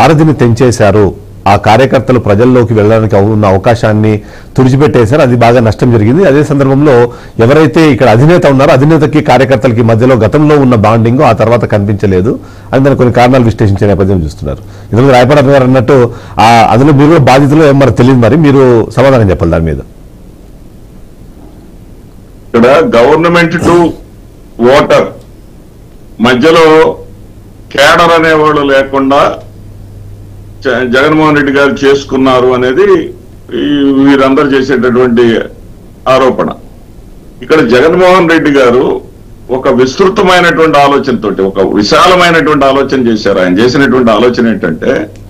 వారధిని తెంచేశారు ఆ కార్యకర్తలు ప్రజల్లోకి వెళ్ళడానికి ఉన్న అవకాశాన్ని తుడిచిపెట్టేశారు అది బాగా నష్టం జరిగింది అదే సందర్భంలో ఎవరైతే ఇక్కడ అధినేత ఉన్నారో అధినేతకి కార్యకర్తలకి మధ్యలో గతంలో ఉన్న బాండింగ్ ఆ తర్వాత కనిపించలేదు అని దానికి కొన్ని కారణాలు విశ్లేషించే నేపథ్యం చూస్తున్నారు ఇందులో రాయపడ గారు అన్నట్టు ఆ అందులో మీరు కూడా బాధితులు ఏం మరి తెలియదు మరి మీరు సమాధానం చెప్పాలి దాని మీద ఇక్కడ గవర్నమెంట్ టు ఓటర్ మధ్యలో కేడర్ అనేవాళ్ళు లేకుండా జ- జగన్మోహన్ రెడ్డి గారు చేసుకున్నారు అనేది ఈ వీరందరూ చేసేటటువంటి ఆరోపణ ఇక్కడ జగన్మోహన్ రెడ్డి గారు ఒక విస్తృతమైనటువంటి ఆలోచనతోటి ఒక విశాలమైనటువంటి ఆలోచన చేశారు ఆయన చేసినటువంటి ఆలోచన ఏంటంటే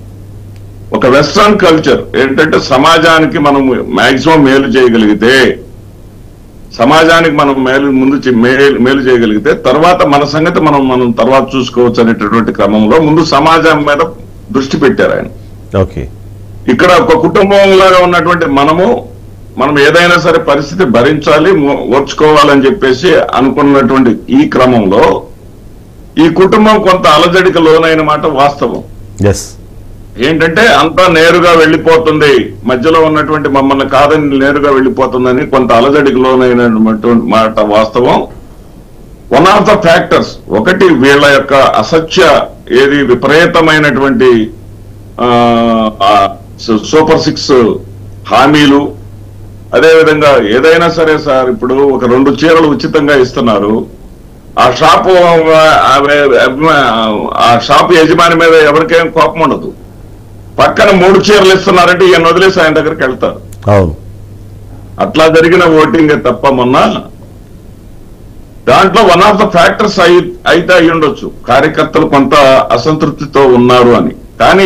ఒక వెస్ట్రన్ కల్చర్ ఏంటంటే సమాజానికి మనం మాక్సిమం మేలు చేయగలిగితే సమాజానికి మనం మేలు ముందు చే- మేలు మేలు చేయగలిగితే తర్వాత మన సంగతి మనం మనం తర్వాత చూసుకోవచ్చు అనేటటువంటి క్రమంలో ముందు సమాజం మీద దృష్టి పెట్టారు ఆయన ఓకే ఇక్కడ ఒక కుటుంబంలాగా ఉన్నటువంటి మనము మనం ఏదైనా సరే పరిస్థితి భరించాలి మో- ఓర్చుకోవాలని చెప్పేసి అనుకున్నటువంటి ఈ క్రమంలో ఈ కుటుంబం కొంత అలజడికి లోనైన మాట వాస్తవం ఎస్ ఏంటంటే అంతా నేరుగా వెళ్ళిపోతుంది మధ్యలో ఉన్నటువంటి మమ్మల్ని కాదని నేరుగా వెళ్ళిపోతుందని కొంత అలజడికి లోనైనటువంటి మాట వాస్తవం వన్ ఆఫ్ ద ఫ్యాక్టర్స్ ఒకటి వీళ్ళ యొక్క అసత్య ఏది విపరీతమైనటువంటి ఆ, ఆ, సు- సూపర్ సిక్స్ హామీలు అదేవిధంగా ఏదైనా సరే సార్ ఇప్పుడు ఒక రెండు చీరలు ఉచితంగా ఇస్తున్నారు ఆ షాపు ఆ, ఆ షాపు యజమాని మీద ఎవరికేం కోపం ఉండదు పక్కన మూడు చీరలు ఇస్తున్నారంటే ఈయన వదిలేసి ఆయన దగ్గరికి వెళ్తారు అవును అట్లా జరిగిన ఓటింగ్ తప్ప మొన్న దాంట్లో వన్ ఆఫ్ ద ఫ్యాక్టర్స్ అయి అయితే అయి ఉండొచ్చు కార్యకర్తలు కొంత అసంతృప్తితో ఉన్నారు అని కానీ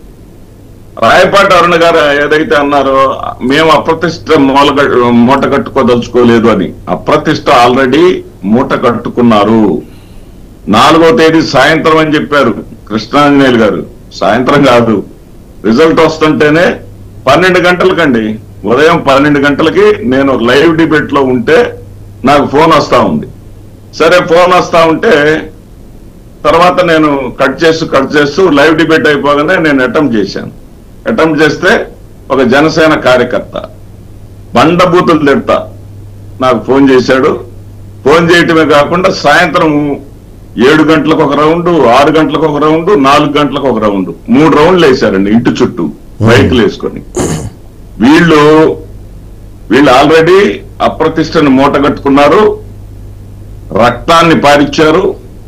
రాయపాటి అరుణ గారు ఏదైతే అన్నారో మేము అప్రతిష్ట మూల మూట కట్టుకోదలుచుకోలేదు అని అప్రతిష్ట ఆల్రెడీ మూట కట్టుకున్నారు నాలుగో తేదీ సాయంత్రం అని చెప్పారు కృష్ణాంజనేయులు గారు సాయంత్రం కాదు రిజల్ట్ వస్తుంటేనే పన్నెండు గంటలకండి ఉదయం పన్నెండు గంటలకి నేను లైవ్ డిబేట్ లో ఉంటే నాకు ఫోన్ వస్తా ఉంది సరే ఫోన్ వస్తా ఉంటే తర్వాత నేను కట్ చేస్తూ కట్ చేస్తూ లైవ్ డిబేట్ అయిపోగానే నేను అటెంప్ట్ చేశాను అటెంప్ట్ చేస్తే ఒక జనసేన కార్యకర్త బండబూతులు తిడతా నాకు ఫోన్ చేశాడు ఫోన్ చేయటమే కాకుండా సాయంత్రం ఏడు గంటలకు ఒక రౌండ్ ఆరు గంటలకు ఒక రౌండ్ నాలుగు గంటలకు ఒక రౌండ్ మూడు రౌండ్లు వేశారండి ఇంటి చుట్టూ బైక్లు వేసుకొని వీళ్ళు వీళ్ళు ఆల్రెడీ అప్రతిష్టను మూట కట్టుకున్నారు రక్తాన్ని పారిచ్చారు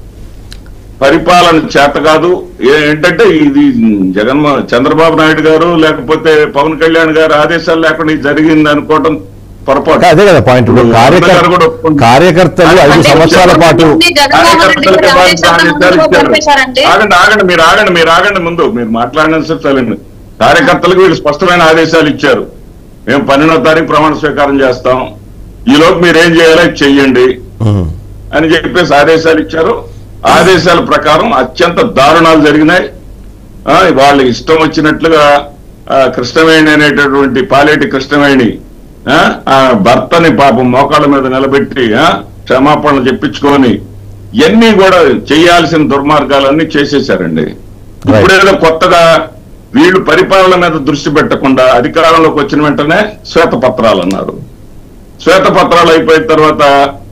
పరిపాలన చేత కాదు ఏ- ఏంటంటే ఇది జగన్మో చంద్రబాబు నాయుడు గారు లేకపోతే పవన్ కళ్యాణ్ గారు ఆదేశాలు లేకుండా ఇది జరిగింది అనుకోవటం పొరపాటు అదే కదా పాయింట్ ఇప్పుడు ఇప్పుడు కార్యకర్త అందరూ కూడా ఒప్పుకుంటారు. కార్యకర్తలు ఐదు అంటే సంవత్సరాల పాటు జగన్మోహన్ రెడ్డి గారి కార్యకర్తలకి ఆదేశాలను ఆదేశాలు ముందుగా ఇచ్చారు. పంపేశారంటే ఆగండి ఆగండి మీరు ఆగండి మీరు ఆగండి ముందు మీరు మాట్లాడిన చాలండి కార్యకర్తలకు వీళ్ళు స్పష్టమైన ఆదేశాలు ఇచ్చారు మేము పన్నెండో తారీఖు ప్రమాణ స్వీకారం చేస్తాం ఈ లోపు మీరు ఏం చేయాలో ఇది చెయ్యండి ఉమ్. అని చెప్పేసి ఆదేశాలు ఇచ్చారు ఆదేశాల ప్రకారం అత్యంత దారుణాలు జరిగినాయి ఆ, వాళ్ళ ఇష్టం వచ్చినట్లుగా ఆ, కృష్ణవేణి అనేటటువంటి పాలేటి కృష్ణవేణి ఆ, ఆ భర్తని పాపం మోకాళ్ళ మీద నిలబెట్టి ఆ, క్షమాపణలు చెప్పించుకొని ఇవన్నీ కూడా చేయాల్సిన దుర్మార్గాలన్నీ చేసేశారండి ఇప్పుడేదో కొత్తగా వీళ్ళు పరిపాలన మీద దృష్టి పెట్టకుండా అధికారంలోకి వచ్చిన వెంటనే శ్వేతపత్రాలు అన్నారు శ్వేతపత్రాలు అయిపోయిన తర్వాత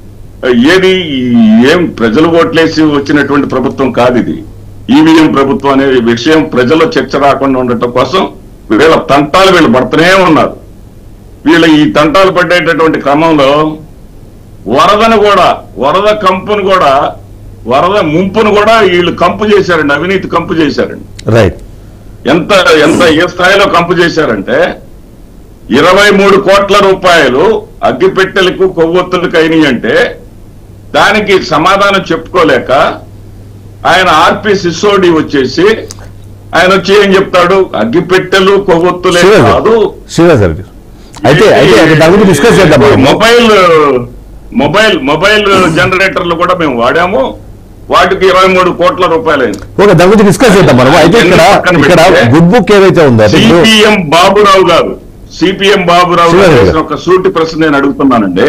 ఏది ఏం ప్రజలు ఓట్లేసి వచ్చినటువంటి ప్రభుత్వం కాదు ఇది ఈవీఎం ప్రభుత్వం అనే విషయం ప్రజల్లో చర్చ రాకుండా ఉండటం కోసం వీళ్ళ తంటాలు వీళ్ళు పడుతూనే ఉన్నారు వీళ్ళ ఈ తంటాలు పడేటటువంటి క్రమంలో వరదను కూడా వరద కంపును కూడా వరద ముంపును కూడా వీళ్ళు కంపు చేశారండి అవినీతి కంపు చేశారండి రైట్ ఎంత ఎంత ఏ స్థాయిలో కంపు చేశారంటే ఇరవై మూడు కోట్ల రూపాయలు అగ్గిపెట్టెలకు కొవ్వొత్తులకు అయినాయి అంటే దానికి సమాధానం చెప్పుకోలేక ఆయన ఆర్పి సిసోడి వచ్చేసి ఆయన వచ్చి ఏం చెప్తాడు అగ్గిపెట్టెలు కొవ్వొత్తులే శ్రీనివాస్ కాదు గారు శ్రీనివాస్ గారు అయితే అయితే అది దాని గురించి డిస్కస్ చేద్దాం మనం. మొబైల్ మొబైల్ మొబైల్ జనరేటర్లు కూడా మేము వాడాము వాటికి ఇరవై మూడు కోట్ల రూపాయలు అయింది ఓకే దాని గురించి డిస్కస్ చేద్దాం మనం అయితే ఇక్కడ పక్కన ఇక్కడ పెడితే గుడ్ బుక్ ఏదైతే ఉందో అంటే ఇప్పుడు సిపిఎం బాబురావు గారు సిపిఎం బాబురావు గారు Sure. చేసిన ఒక సూటి ప్రశ్న నేను అడుగుతున్నానండి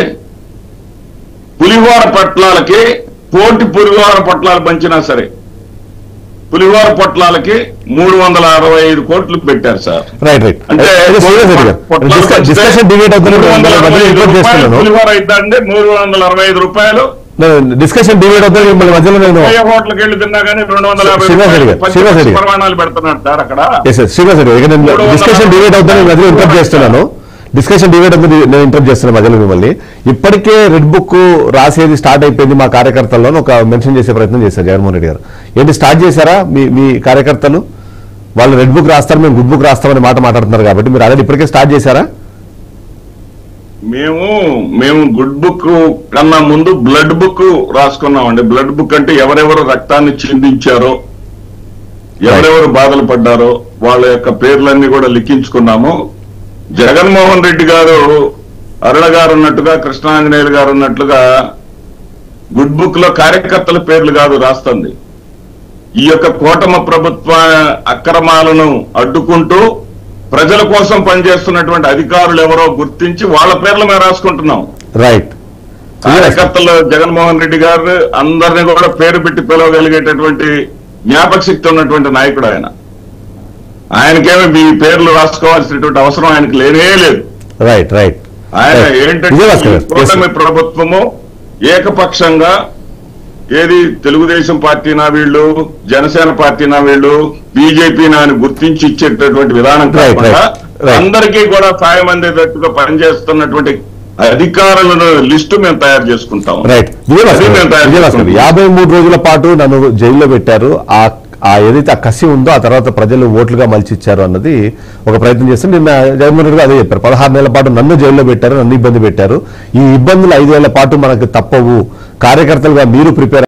పులిహోర పట్లాలకి పోటీ పులిహోర పట్లాలు పంచినా సరే పులిహోర పొట్లాలకి మూడు వందల అరవై ఐదు కోట్లు పెట్టారు సార్ రైట్ రైట్ అంటే పొట్లాలు పంచితే డిస్కషన్ డిబేట్ అవుతుంది మూడు వందల అరవై ఐదు రూపాయలు చేస్తున్నాను పులిహోర అయిద్దండి మూడు వందల అరవై ఐదు రూపాయలు డిస్కషన్ డిబేట్ అవుతుంది మిమ్మల్ని మధ్యలో నేను ఏ హోటల్కి వెళ్ళి తిన్నా కానీ రెండు వందల యాభై శ్రీనివాస్ రెడ్డి గారు, రూపాయలు శ్రీనివాస్ రెడ్డి గారు. పరిమాణాలు పెడుతున్నాడు సార్ అక్కడ ఎస్ ఎస్ శ్రీనివాస్ రెడ్డి ఇక నేను మూడు వందల డిస్కషన్ అరవై డిబేట్ అవుతుంది మధ్యలో ఇంటరప్ట్ చేస్తున్నాను డిస్కషన్ డిబేట్ అవుతుంది నేను ఇంటరప్ట్ చేస్తున్నాను మధ్యలో మిమ్మల్ని ఇప్పటికే రెడ్ బుక్ రాసేది స్టార్ట్ అయిపోయింది మా కార్యకర్తల్లో అని ఒక మెన్షన్ చేసే ప్రయత్నం చేశారు జగన్మోహన్ రెడ్డి గారు ఏంటి స్టార్ట్ చేశారా మీ మీ కార్యకర్తలు వాళ్ళు రెడ్ బుక్ రాస్తారు మేము గుడ్ బుక్ రాస్తామని మాట మాట్లాడుతున్నారు కాబట్టి మీరు ఆల్రెడీ ఇప్పటికే స్టార్ట్ చేశారా మేము మేము గుడ్ బుక్ కన్నా ముందు బ్లడ్ బుక్ రాసుకున్నామండి బ్లడ్ బుక్ అంటే ఎవరెవరు రక్తాన్ని చిందించారో ఎవరెవరు బాధలు పడ్డారో వాళ్ళ యొక్క పేర్లన్నీ కూడా లిఖించుకున్నాము జగన్మోహన్ రెడ్డి గారు అరుణ గారు ఉన్నట్టుగా కృష్ణాంజనేయులు గారు ఉన్నట్లుగా గుడ్ బుక్ లో కార్యకర్తల పేర్లు కాదు రాస్తుంది ఈ యొక్క కూటమి ప్రభుత్వ అక్రమాలను అడ్డుకుంటూ ప్రజల కోసం పనిచేస్తున్నటువంటి అధికారులు ఎవరో గుర్తించి వాళ్ళ పేర్లు మేము రాసుకుంటున్నాం రైట్ కార్యకర్తలు జగన్మోహన్ రెడ్డి గారు అందరిని కూడా పేరు పెట్టి పిలవగలిగేటటువంటి జ్ఞాపక శక్తి ఉన్నటువంటి నాయకుడు ఆయన ఆయనకేమి మీ పేర్లు రాసుకోవాల్సినటువంటి అవసరం ఆయనకి లేనే లేదు రైట్ రైట్ ఆయన Right. ఏంటంటే విజయభాస్కర్ గారు, ఈ కూటమి yes, ప్రభుత్వము ఏకపక్షంగా ఏది తెలుగుదేశం పార్టీనా వీళ్ళు జనసేన పార్టీనా వీళ్ళు బీజేపీనా అని గుర్తించి ఇచ్చేటటువంటి విధానం Right, కాకుండా right, right. అందరికీ కూడా సాయం అందేటట్టుగా పనిచేస్తున్నటువంటి అధికారులను లిస్టు మేము తయారు చేసుకుంటాం రైట్ విజయభాస్కర్ అది మేము గారు, తయారు విజయభాస్కర్ గారు, చేసుకుంటాం. యాభై మూడు రోజుల పాటు నన్ను జైల్లో పెట్టారు ఆ ఆ ఏదైతే ఆ కసి ఉందో ఆ తర్వాత ప్రజలు ఓట్లుగా మలిచి ఇచ్చారు అన్నది ఒక ప్రయత్నం చేస్తే నిన్న జగన్మోహన్ రెడ్డి గారు అదే చెప్పారు పదహారు నెలల పాటు నన్ను జైల్లో పెట్టారు నన్ను ఇబ్బంది పెట్టారు ఈ ఇబ్బందులు ఐదేళ్ల పాటు మనకు తప్పవు కార్యకర్తలుగా మీరు ప్రిపేర్